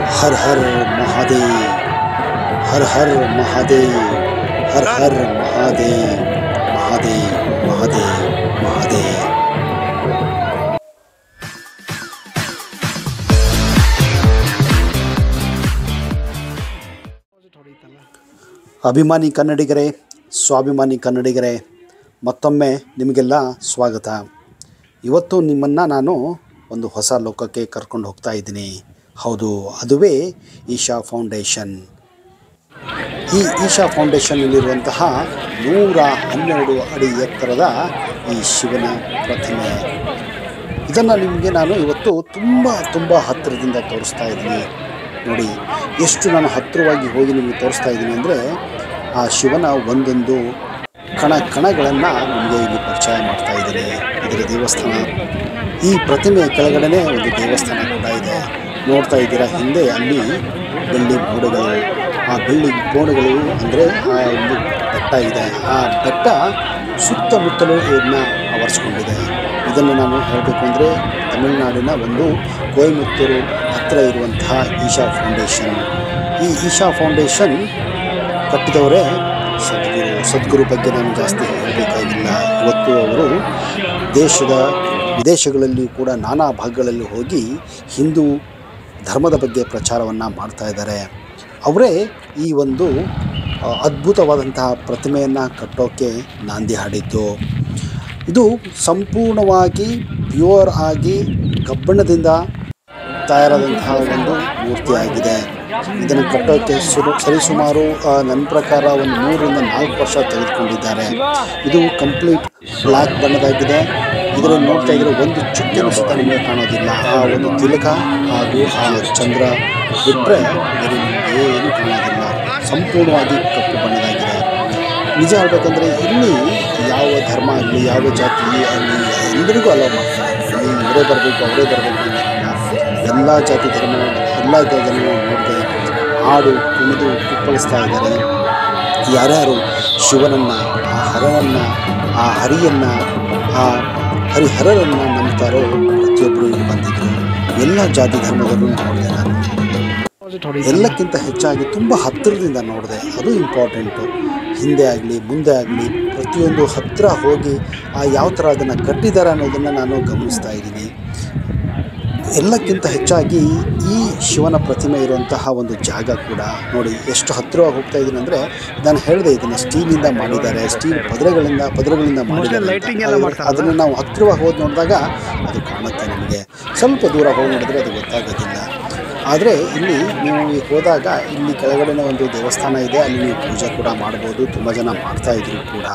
हर हर महादेव हर हर महादेव हर हर महादेव महादेव महादेव महादेव ಅಭಿಮಾನಿ ಕನ್ನಡಿಗರೇ ಸ್ವಾಭಿಮಾನಿ ಕನ್ನಡಿಗರೇ ಮತ್ತೊಮ್ಮೆ ನಿಮಗೆಲ್ಲ ಸ್ವಾಗತ ಇವತ್ತು ನಿಮ್ಮನ್ನು ನಾನು ಒಂದು ಹೊಸ ಲೋಕಕ್ಕೆ ಕರ್ಕೊಂಡು ಹೋಗ್ತಾ ಇದ್ದೀನಿ ಹೌದು ಅದುವೇ ಈಶಾ ಫೌಂಡೇಶನ್ ಈ ಈಶಾ ಫೌಂಡೇಶನ್ನಲ್ಲಿರುವಂತಹ ನೂರ ಹನ್ನೆರಡು ಅಡಿ ಎತ್ತರದ ಈ ಶಿವನ ಪ್ರತಿಮೆ ಇದನ್ನು ನಿಮಗೆ ನಾನು ಇವತ್ತು ತುಂಬ ತುಂಬ ಹತ್ತಿರದಿಂದ ತೋರಿಸ್ತಾ ಇದ್ದೀನಿ ನೋಡಿ ಎಷ್ಟು ನಾನು ಹತ್ತಿರವಾಗಿ ಹೋಗಿ ನಿಮಗೆ ತೋರಿಸ್ತಾ ಇದ್ದೀನಿ ಅಂದರೆ ಆ ಶಿವನ ಒಂದೊಂದು ಕಣ ಕಣಗಳನ್ನು ನಿಮಗೆ ಇಲ್ಲಿ ಪರಿಚಯ ಮಾಡ್ತಾ ಇದ್ದೀನಿ ಇದರ ದೇವಸ್ಥಾನ ಈ ಪ್ರತಿಮೆಯ ಕೆಳಗಡೆನೇ ಒಂದು ದೇವಸ್ಥಾನ ಕೂಡ ಇದೆ ನೋಡ್ತಾ ಇದ್ದೀರಾ ಹಿಂದೆ ಅಲ್ಲಿ ಬೆಳ್ಳಿ ಮೋಡಗಳು ಆ ಬೆಳ್ಳಿ ಮೋಡಗಳು ಅಂದರೆ ಆ ಒಂದು ಬೆಟ್ಟ ಇದೆ ಆ ಬೆಟ್ಟ ಸುತ್ತಮುತ್ತಲೂ ಇದನ್ನ ಆವರಿಸ್ಕೊಂಡಿದೆ ಇದನ್ನು ನಾನು ಹೇಳಬೇಕು ಅಂದರೆ ತಮಿಳುನಾಡಿನ ಒಂದು ಕೊಯಮತ್ತೂರು ಹತ್ತಿರ ಇರುವಂತಹ ಈಶಾ ಫೌಂಡೇಶನ್ ಈ ಈಶಾ ಫೌಂಡೇಶನ್ ಕಟ್ಟಿದವರೇ ಸದ್ಗುರು ಸದ್ಗುರು ಬಗ್ಗೆ ನಾನು ಜಾಸ್ತಿ ಹೇಳಬೇಕಾಗಿಲ್ಲ ಇವತ್ತು ಅವರು ದೇಶದ ವಿದೇಶಗಳಲ್ಲಿ ಕೂಡ ನಾನಾ ಭಾಗಗಳಲ್ಲಿ ಹೋಗಿ ಹಿಂದೂ ಧರ್ಮದ ಬಗ್ಗೆ ಪ್ರಚಾರವನ್ನು ಮಾಡ್ತಾ ಇದ್ದಾರೆ ಅವರೇ ಈ ಒಂದು ಆ, ಅದ್ಭುತವಾದಂತಹ ಪ್ರತಿಮೆಯನ್ನು ಕಟ್ಟೋಕ್ಕೆ ನಾಂದಿ ಹಾಡಿದ್ದು ಇದು ಸಂಪೂರ್ಣವಾಗಿ ಪ್ಯೂರ್ ಆಗಿ ಕಬ್ಬಿಣದಿಂದ ತಯಾರಾದಂತಹ ಒಂದು ಮೂರ್ತಿಯಾಗಿದೆ ಇದನ್ನು ಕಟ್ಟೋಕ್ಕೆ ಸುರು ಸರಿಸುಮಾರು ಆ, ನನ್ನ ಪ್ರಕಾರ ಒಂದು ಮೂರರಿಂದ ನಾಲ್ಕು ವರ್ಷ ತೆಗೆದುಕೊಂಡಿದ್ದಾರೆ ಇದು ಕಂಪ್ಲೀಟ್ ಬ್ಲ್ಯಾಕ್ ಬಣ್ಣದಾಗಿದೆ ಇದರಲ್ಲಿ ನೋಡ್ತಾ ಇದ್ರೆ ಒಂದು ಚುಕ್ಕಿನೂ ಸುತ್ತ ನಿಮಗೆ ಕಾಣೋದಿಲ್ಲ ಆ ಒಂದು ತಿಲಕ ಹಾಗೂ ಆ ಚಂದ್ರ ಬಿಟ್ಟರೆ ಬೇರೆ ಏನು ಕಾಣೋದಿಲ್ಲ ಸಂಪೂರ್ಣವಾಗಿ ಕಪ್ಪು ಬಣ್ಣದಾಗಿದೆ ನಿಜ ಹೇಳ್ಬೇಕಂದ್ರೆ ಇಲ್ಲಿ ಯಾವ ಧರ್ಮ ಆಗಲಿ ಯಾವ ಜಾತಿ ಆಗಲಿ ಎಲ್ಲರಿಗೂ ಅಲೋ ಮಾಡ್ತಾರೆ ಇಲ್ಲಿ ಇವರೇ ಬರಬೇಕು ಅವರೇ ಬರಬೇಕು ಅನ್ನೋದಿಲ್ಲ ಎಲ್ಲ ಜಾತಿ ಧರ್ಮ ಎಲ್ಲ ಜನ ನೋಡಿದೆ ಹಾಡು ಕುಣಿದು ಕುಪ್ಪಳಿಸ್ತಾ ಇದ್ದಾರೆ ಯಾರ್ಯಾರು ಶಿವನನ್ನು ಆ ಹರವನ್ನು ಆ ಹರಿಯನ್ನು ಆ ಹರಿಹರರನ್ನು ನಂಬ್ತಾರೋ ಪ್ರತಿಯೊಬ್ಬರು ಇಲ್ಲಿ ಬಂದಿದ್ರು ಎಲ್ಲ ಜಾತಿ ಧರ್ಮದಲ್ಲೂ ನೋಡಿದೆ ನಾನು ಎಲ್ಲಕ್ಕಿಂತ ಹೆಚ್ಚಾಗಿ ತುಂಬ ಹತ್ತಿರದಿಂದ ನೋಡಿದೆ ಅದು ಇಂಪಾರ್ಟೆಂಟು ಹಿಂದೆ ಆಗಲಿ ಮುಂದೆ ಆಗಲಿ ಪ್ರತಿಯೊಂದು ಹತ್ತಿರ ಹೋಗಿ ಆ ಯಾವ ಥರ ಅದನ್ನು ಕಟ್ಟಿದ್ದಾರೆ ಅನ್ನೋದನ್ನು ನಾನು ಗಮನಿಸ್ತಾ ಇದ್ದೀನಿ ಎಲ್ಲಕ್ಕಿಂತ ಹೆಚ್ಚಾಗಿ ಈ ಶಿವನ ಪ್ರತಿಮೆ ಇರುವಂತಹ ಒಂದು ಜಾಗ ಕೂಡ ನೋಡಿ ಎಷ್ಟು ಹತ್ತಿರವಾಗಿ ಹೋಗ್ತಾ ಇದ್ದೀನಿ ಅಂದರೆ ನಾನು ಹೇಳಿದೆ ಇದನ್ನು ಸ್ಟೀಲಿಂದ ಮಾಡಿದ್ದಾರೆ ಸ್ಟೀಲ್ ಪದರಗಳಿಂದ ಪದರಗಳಿಂದ ಮಾಡಿದ್ದಾರೆ ಅಂತ. ಅದನ್ನು ನಾವು ಹತ್ತಿರವಾಗಿ ಹೋಗಿ ನೋಡಿದಾಗ ಅದು ಕಾಣುತ್ತೆ ನಮಗೆ ಸ್ವಲ್ಪ ದೂರ ಹೋಗಿ ನೋಡಿದ್ರೆ ಅದು ಗೊತ್ತಾಗೋದಿಲ್ಲ ಆದರೆ ಇಲ್ಲಿ ನೀವು ಹೋದಾಗ ಇಲ್ಲಿ ಕೆಳಗಡೆನೇ ಒಂದು ದೇವಸ್ಥಾನ ಇದೆ ಅಲ್ಲಿ ನೀವು ಪೂಜೆ ಕೂಡ ಮಾಡ್ಬೋದು ತುಂಬ ಜನ ಮಾಡ್ತಾ ಇದ್ರು ಕೂಡ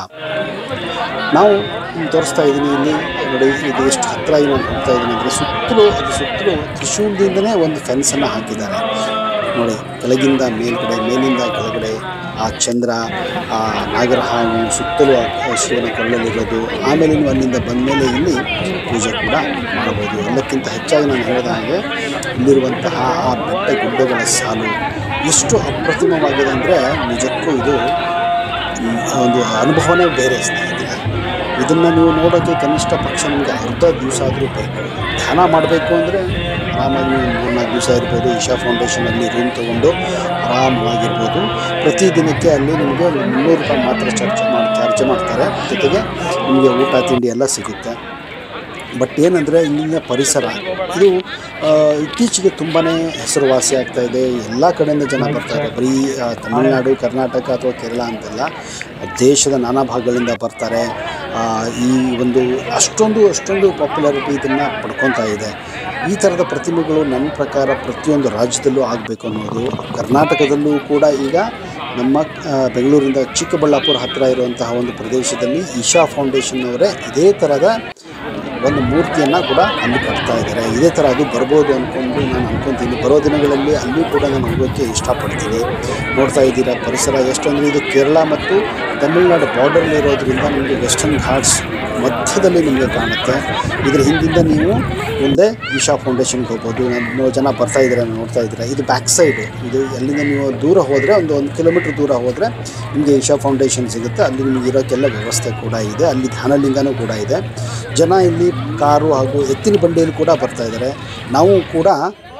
ನಾವು ನಿಮ್ಗೆ ತೋರಿಸ್ತಾ ಇದ್ದೀನಿ ಇಲ್ಲಿ ನೋಡಿ ಇದು ಎಷ್ಟು ಹತ್ತಿರ ನಾನು ಹೋಗ್ತಾ ಇದ್ದೀನಿ ಅಂದರೆ ಸುತ್ತಲೂ ಅದು ಸುತ್ತಲೂ ತ್ರಿಶೂಲದಿಂದನೇ ಒಂದು ಫೆನ್ಸನ್ನು ಹಾಕಿದ್ದಾರೆ ನೋಡಿ ಕೆಳಗಿಂದ ಮೇಲ್ಗಡೆ ಮೇಲಿಂದ ಕೆಳಗಡೆ ಆ ಚಂದ್ರ ಆ ನಾಗರಹಾವು ಸುತ್ತಲೂ ಆ ಶಿವನ ಕೊಳ್ಳಲಿರೋದು ಆಮೇಲೆ ನೀವು ಅಲ್ಲಿಂದ ಬಂದ ಮೇಲೆ ಇಲ್ಲಿ ಪೂಜೆ ಕೂಡ ಮಾಡಬಹುದು ಎಲ್ಲಕ್ಕಿಂತ ಹೆಚ್ಚಾಗಿ ನಾನು ಹೇಳಿದ ಹಾಗೆ ಇಲ್ಲಿರುವಂತಹ ಆ ಬೆಟ್ಟ ಗುಡ್ಡಗಳ ಸಾಲು ಎಷ್ಟು ಅಪ್ರತಿಮವಾಗಿದೆ ಅಂದರೆ ನಿಜಕ್ಕೂ ಇದು ಮ್, ಒಂದು ಅನುಭವನೇ ಬೇರೆ ಸ್ನೇಹಿತರೆ ಇದನ್ನು ನೀವು ನೋಡೋಕ್ಕೆ ಕನಿಷ್ಠ ಪಕ್ಷ ನಿಮಗೆ ಅರ್ಧ ದಿವಸ ಆದರೂ ಬೇಕು ಧ್ಯಾನ ಮಾಡಬೇಕು ಅಂದರೆ ಆರಾಮಾಗಿ ನೀವು ಮೂರ್ನಾಲ್ಕು ದಿವಸ ಇರ್ಬೋದು ಈಶಾ ಫೌಂಡೇಶನಲ್ಲಿ ರೂಮ್ ತೊಗೊಂಡು ಆರಾಮವಾಗಿರ್ಬೋದು ಪ್ರತಿ ದಿನಕ್ಕೆ ಅಲ್ಲಿ ನಿಮಗೆ ಒಂದು ಮುನ್ನೂರು ರೂಪಾಯಿ ಮಾತ್ರ ಚಾರ್ಜ್ ಮಾಡಿ ಚಾರ್ಜ್ ಮಾಡ್ತಾರೆ ಜೊತೆಗೆ ನಿಮಗೆ ಊಟ ತಿಂಡಿ ಎಲ್ಲ ಸಿಗುತ್ತೆ ಬಟ್ ಏನಂದರೆ ಇಲ್ಲಿನ ಪರಿಸರ ಇದು ಆ, ಇತ್ತೀಚೆಗೆ ತುಂಬಾ ಹೆಸರುವಾಸಿ ಆಗ್ತಾ ಇದೆ ಎಲ್ಲ ಕಡೆಯಿಂದ ಜನ ಬರ್ತಾರೆ ಬರೀ ಆ, ತಮಿಳುನಾಡು ಕರ್ನಾಟಕ ಅಥವಾ ಕೇರಳ ಅಂತಲ್ಲ ದೇಶದ ನಾನಾ ಭಾಗಗಳಿಂದ ಬರ್ತಾರೆ ಆ, ಈ ಒಂದು ಅಷ್ಟೊಂದು ಅಷ್ಟೊಂದು ಪಾಪ್ಯುಲಾರಿಟಿ ಇದನ್ನು ಪಡ್ಕೊತಾ ಇದೆ ಈ ಥರದ ಪ್ರತಿಮೆಗಳು ನನ್ನ ಪ್ರಕಾರ ಪ್ರತಿಯೊಂದು ರಾಜ್ಯದಲ್ಲೂ ಆಗಬೇಕು ಅನ್ನೋದು ಕರ್ನಾಟಕದಲ್ಲೂ ಕೂಡ ಈಗ ನಮ್ಮ ಆ, ಬೆಂಗಳೂರಿಂದ ಚಿಕ್ಕಬಳ್ಳಾಪುರ ಹತ್ತಿರ ಇರುವಂತಹ ಒಂದು ಪ್ರದೇಶದಲ್ಲಿ ಈಶಾ ಫೌಂಡೇಶನ್ ಅವರೇ ಇದೇ ಥರದ ಒಂದು ಮೂರ್ತಿಯನ್ನು ಕೂಡ ಅಲ್ಲಿ ಕಟ್ತಾ ಇದ್ದಾರೆ ಇದೇ ಥರ ಅದು ಬರ್ಬೋದು ಅಂದ್ಕೊಂಡು ನಾನು ಅನ್ಕೊತೀನಿ ಬರೋ ದಿನಗಳಲ್ಲಿ ಅಲ್ಲೂ ಕೂಡ ನಾನು ಹೋಗೋಕ್ಕೆ ಇಷ್ಟಪಡ್ತೀನಿ ನೋಡ್ತಾ ಇದ್ದೀರಾ ಪರಿಸರ ಎಷ್ಟಂದರೆ ಇದು ಕೇರಳ ಮತ್ತು ತಮಿಳುನಾಡು ಬಾರ್ಡರ್ಲಿ ಇರೋದ್ರಿಂದ ನಿಮಗೆ ವೆಸ್ಟರ್ನ್ ಘಾಟ್ಸ್ ಮಧ್ಯದಲ್ಲಿ ನಿಮಗೆ ಕಾಣುತ್ತೆ ಇದ್ರ ಹಿಂದಿಂದ ನೀವು ಮುಂದೆ ಈಶಾ ಫೌಂಡೇಶನ್ಗೆ ಹೋಗ್ಬೋದು ನೋ ಜನ ಬರ್ತಾ ಇದ್ದಾರೆ ನೋಡ್ತಾ ಇದ್ದೀರಾ ಇದು ಬ್ಯಾಕ್ ಸೈಡು ಇದು ಎಲ್ಲಿಂದ ನೀವು ದೂರ ಹೋದರೆ ಒಂದು ಒಂದು ಕಿಲೋಮೀಟ್ರ್ ದೂರ ಹೋದರೆ ನಿಮಗೆ ಈಶಾ ಫೌಂಡೇಶನ್ ಸಿಗುತ್ತೆ ಅಲ್ಲಿ ನಿಮಗೆ ಇರೋಕ್ಕೆಲ್ಲ ವ್ಯವಸ್ಥೆ ಕೂಡ ಇದೆ ಅಲ್ಲಿ ಧ್ಯಾನಲಿಂಗನೂ ಕೂಡ ಇದೆ ಜನ ಇಲ್ಲಿ ಕಾರು ಹಾಗೂ ಎತ್ತಿನ ಬಂಡಿಯಲ್ಲಿ ಕೂಡ ಬರ್ತಾ ಇದ್ದಾರೆ ನಾವು ಕೂಡ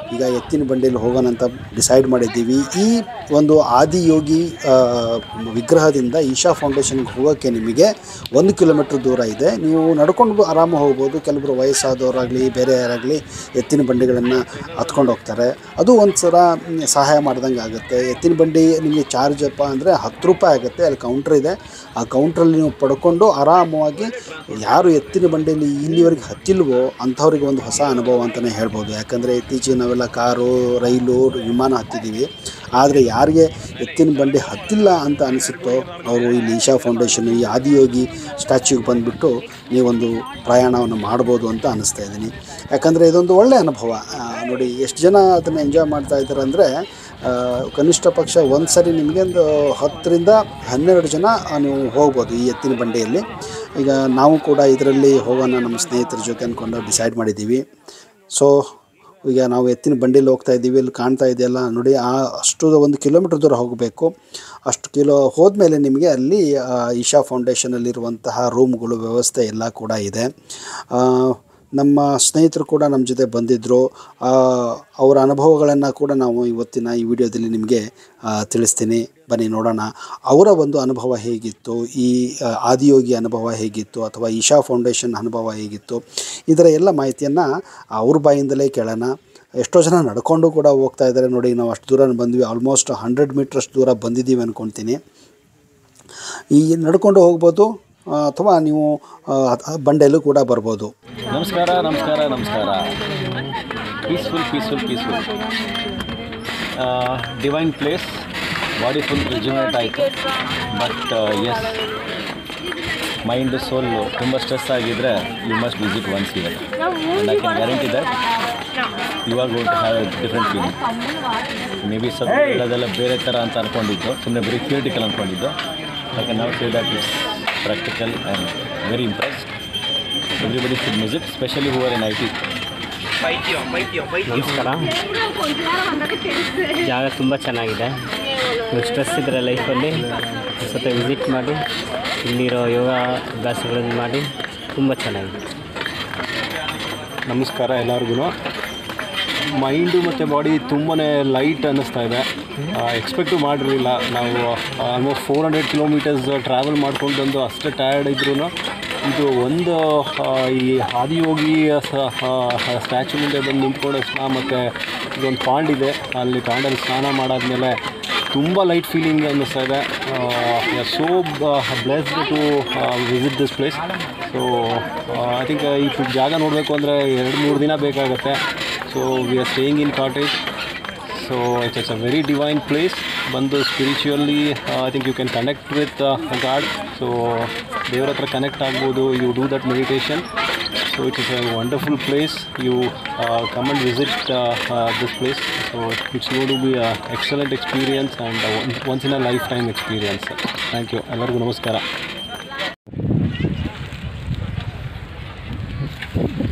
ಈಗ ಎತ್ತಿನ ಬಂಡಿಯಲ್ಲಿ ಹೋಗೋಣ ಅಂತ ಡಿಸೈಡ್ ಮಾಡಿದ್ದೀವಿ ಈ ಒಂದು ಆದಿಯೋಗಿ ಆ, ವಿಗ್ರಹದಿಂದ ಈಶಾ ಫೌಂಡೇಶನ್ಗೆ ಹೋಗೋಕ್ಕೆ ನಿಮಗೆ ಒಂದು ಕಿಲೋಮೀಟ್ರ್ ದೂರ ಇದೆ ನೀವು ನಡ್ಕೊಂಡು ಆರಾಮ ಹೋಗ್ಬೋದು ಕೆಲವರು ವಯಸ್ಸಾದವರಾಗಲಿ ಬೇರೆ ಯಾರಾಗಲಿ ಎತ್ತಿನ ಬಂಡಿಗಳನ್ನು ಹತ್ಕೊಂಡು ಹೋಗ್ತಾರೆ ಅದು ಒಂದು ಸಲ ಮ್, ಸಹಾಯ ಮಾಡ್ದಂಗೆ ಆಗುತ್ತೆ ಎತ್ತಿನ ಬಂಡಿ ನಿಮಗೆ ಚಾರ್ಜ್ ಅಪ್ಪ ಅಂದರೆ ಹತ್ತು ರೂಪಾಯಿ ಆಗುತ್ತೆ ಅಲ್ಲಿ ಕೌಂಟ್ರ್ ಇದೆ ಆ ಕೌಂಟ್ರಲ್ಲಿ ನೀವು ಪಡ್ಕೊಂಡು ಆರಾಮವಾಗಿ ಯಾರು ಎತ್ತಿನ ಬಂಡಿಯಲ್ಲಿ ಇಲ್ಲಿವರೆಗೆ ಹತ್ತಿಲ್ವೋ ಅಂಥವ್ರಿಗೆ ಒಂದು ಹೊಸ ಅನುಭವ ಅಂತಲೇ ಹೇಳ್ಬೋದು ಯಾಕಂದರೆ ಇತ್ತೀಚೆಗೆ ನಾವೆಲ್ಲ ಕಾರು ರೈಲು ವಿಮಾನ ಹತ್ತಿದ್ದೀವಿ ಆದರೆ ಯಾರಿಗೆ ಎತ್ತಿನ ಬಂಡಿ ಹತ್ತಿಲ್ಲ ಅಂತ ಅನಿಸುತ್ತೋ ಅವರು ಇಲ್ಲಿ ಈಶಾ ಫೌಂಡೇಶನ್ ಈ ಆದಿಯೋಗಿ ಸ್ಟ್ಯಾಚ್ಯೂಗೆ ಬಂದುಬಿಟ್ಟು ನೀವೊಂದು ಪ್ರಯಾಣವನ್ನು ಮಾಡ್ಬೋದು ಅಂತ ಅನ್ನಿಸ್ತಾ ಇದ್ದೀನಿ ಯಾಕಂದರೆ ಇದೊಂದು ಒಳ್ಳೆಯ ಅನುಭವ ಆ, ನೋಡಿ ಎಷ್ಟು ಜನ ಅದನ್ನು ಎಂಜಾಯ್ ಮಾಡ್ತಾ ಇದ್ದಾರೆ ಅಂದರೆ ಕನಿಷ್ಠ ಪಕ್ಷ ಒಂದು ಸರಿ ನಿಮಗೆ ಒಂದು ಹತ್ತರಿಂದ ಹನ್ನೆರಡು ಜನ ಆ, ನೀವು ಹೋಗ್ಬೋದು ಈ ಎತ್ತಿನ ಬಂಡಿಯಲ್ಲಿ ಈಗ ನಾವು ಕೂಡ ಇದರಲ್ಲಿ ಹೋಗೋಣ ನಮ್ಮ ಸ್ನೇಹಿತರ ಜೊತೆ ಅಂದ್ಕೊಂಡು ಡಿಸೈಡ್ ಮಾಡಿದ್ದೀವಿ ಸೊ ಈಗ ನಾವು ಎತ್ತಿನ ಬಂಡಿಯಲ್ಲಿ ಹೋಗ್ತಾ ಇದ್ದೀವಿ ಇಲ್ಲಿ ಕಾಣ್ತಾ ಇದೆಯಲ್ಲ ನೋಡಿ ಆ ಅಷ್ಟು ಒಂದು ಕಿಲೋಮೀಟ್ರ್ ದೂರ ಹೋಗಬೇಕು ಅಷ್ಟು ಕಿಲೋ ಹೋದ್ಮೇಲೆ ನಿಮಗೆ ಅಲ್ಲಿ ಆ, ಈಶಾ ಫೌಂಡೇಶನಲ್ಲಿರುವಂತಹ ರೂಮ್ಗಳು ವ್ಯವಸ್ಥೆ ಎಲ್ಲ ಕೂಡ ಇದೆ ಆ, ನಮ್ಮ ಸ್ನೇಹಿತರು ಕೂಡ ನಮ್ಮ ಜೊತೆ ಬಂದಿದ್ದರು ಆ, ಅವರ ಅನುಭವಗಳನ್ನು ಕೂಡ ನಾವು ಇವತ್ತಿನ ಈ ವಿಡಿಯೋದಲ್ಲಿ ನಿಮಗೆ ಆ, ತಿಳಿಸ್ತೀನಿ ಬನ್ನಿ ನೋಡೋಣ ಅವರ ಒಂದು ಅನುಭವ ಹೇಗಿತ್ತು ಈ ಆ, ಆದಿಯೋಗಿ ಅನುಭವ ಹೇಗಿತ್ತು ಅಥವಾ ಈಶಾ ಫೌಂಡೇಶನ್ ಅನುಭವ ಹೇಗಿತ್ತು ಇದರ ಎಲ್ಲ ಮಾಹಿತಿಯನ್ನು ಅವ್ರ ಬಾಯಿಂದಲೇ ಕೇಳೋಣ ಎಷ್ಟೋ ಜನ ನಡ್ಕೊಂಡು ಕೂಡ ಹೋಗ್ತಾ ಇದ್ದಾರೆ ನೋಡಿ ನಾವು ಅಷ್ಟು ದೂರ ಬಂದ್ವಿ ಆಲ್ಮೋಸ್ಟ್ ಹಂಡ್ರೆಡ್ ಮೀಟ್ರಷ್ಟು ದೂರ ಬಂದಿದ್ದೀವಿ ಅಂದ್ಕೊಳ್ತೀನಿ ಈ ನಡ್ಕೊಂಡು ಹೋಗ್ಬೋದು ಆ, ಅಥವಾ ನೀವು ಆ, ಅದ್- ಬಂಡೆಯಲ್ಲೂ ಕೂಡ ಬರ್ಬೋದು ನಮಸ್ಕಾರ ನಮಸ್ಕಾರ ನಮಸ್ಕಾರ peaceful peaceful peaceful divine place body full rejuvenate ಆಯಿತು ಬಟ್ ಎಸ್ ಮೈಂಡ್ ಸೋಲು ತುಂಬ ಸ್ಟ್ರೆಸ್ ಆಗಿದ್ದರೆ you must visit once ever and I can guarantee that you are gonna have a different feeling maybe ಸ್ವಲ್ಪ ಹೇಳೋದೆಲ್ಲ ಬೇರೆ ಥರ ಅಂತ ಅಂದ್ಕೊಂಡಿದ್ದು ಸುಮ್ಮನೆ ಬರೀ ಥಿಯೇಟಿಕಲ್ ಅಂದ್ಕೊಂಡಿದ್ದು ಐ ಕ್ಯಾನ್ ನಾವ್ say that is practical and very impressed everybody should visit specially whoever in I T ನಮಸ್ಕಾರ ಜಾಗ ತುಂಬ ಚೆನ್ನಾಗಿದೆ ನೀವು ಸ್ಟ್ರೆಸ್ ಇದ್ದರೆ ಲೈಫಲ್ಲಿ ಸ್ವಲ್ಪ ವಿಸಿಟ್ ಮಾಡಿ ಇಲ್ಲಿರೋ ಯೋಗ ಅಭ್ಯಾಸಗಳನ್ನು ಮಾಡಿ ತುಂಬ ಚೆನ್ನಾಗಿದೆ ನಮಸ್ಕಾರ ಎಲ್ಲರಿಗೂ ಮೈಂಡು ಮತ್ತು ಬಾಡಿ ತುಂಬಾ ಲೈಟ್ ಅನ್ನಿಸ್ತಾ ಇದೆ ಎಕ್ಸ್ಪೆಕ್ಟು ಮಾಡಿರಲಿಲ್ಲ ನಾವು almost four hundred kilometres travel ಮಾಡ್ಕೊಂಡು ಬಂದು ಅಷ್ಟೇ ಟಯರ್ಡ್ ಇದ್ರೂ ಇದು ಒಂದು ಆ, ಈ ಆದಿಯೋಗಿ ಸ್ಟ್ಯಾಚು ಮುಂದೆ ಬಂದು ನಿಂತ್ಕೊಂಡು ಸ್ನಾನ ಮತ್ತು ಇದೊಂದು ಪಾಂಡ್ ಇದೆ ಅಲ್ಲಿ ಪಾಂಡಲ್ಲಿ ಸ್ನಾನ ಮಾಡಾದ್ಮೇಲೆ ತುಂಬ ಲೈಟ್ ಫೀಲಿಂಗ್ ಅನ್ನಿಸ್ತಾ ಇದೆ so blessed to visit this place so I think ಈ ಜಾಗ ನೋಡಬೇಕು ಅಂದರೆ ಎರಡು ಮೂರು ದಿನ ಬೇಕಾಗುತ್ತೆ so we are staying in cottage so it's it's a very divine place ಬಂದು spiritually I think you can connect with God so ದೇವ್ರ ಹತ್ರ ಕನೆಕ್ಟ್ ಆಗ್ಬೋದು you do that meditation so it is a wonderful place you come and visit this place so it's go to be excellent experience and once in a lifetime experience thank you ಎಲ್ಲರಿಗೂ ನಮಸ್ಕಾರ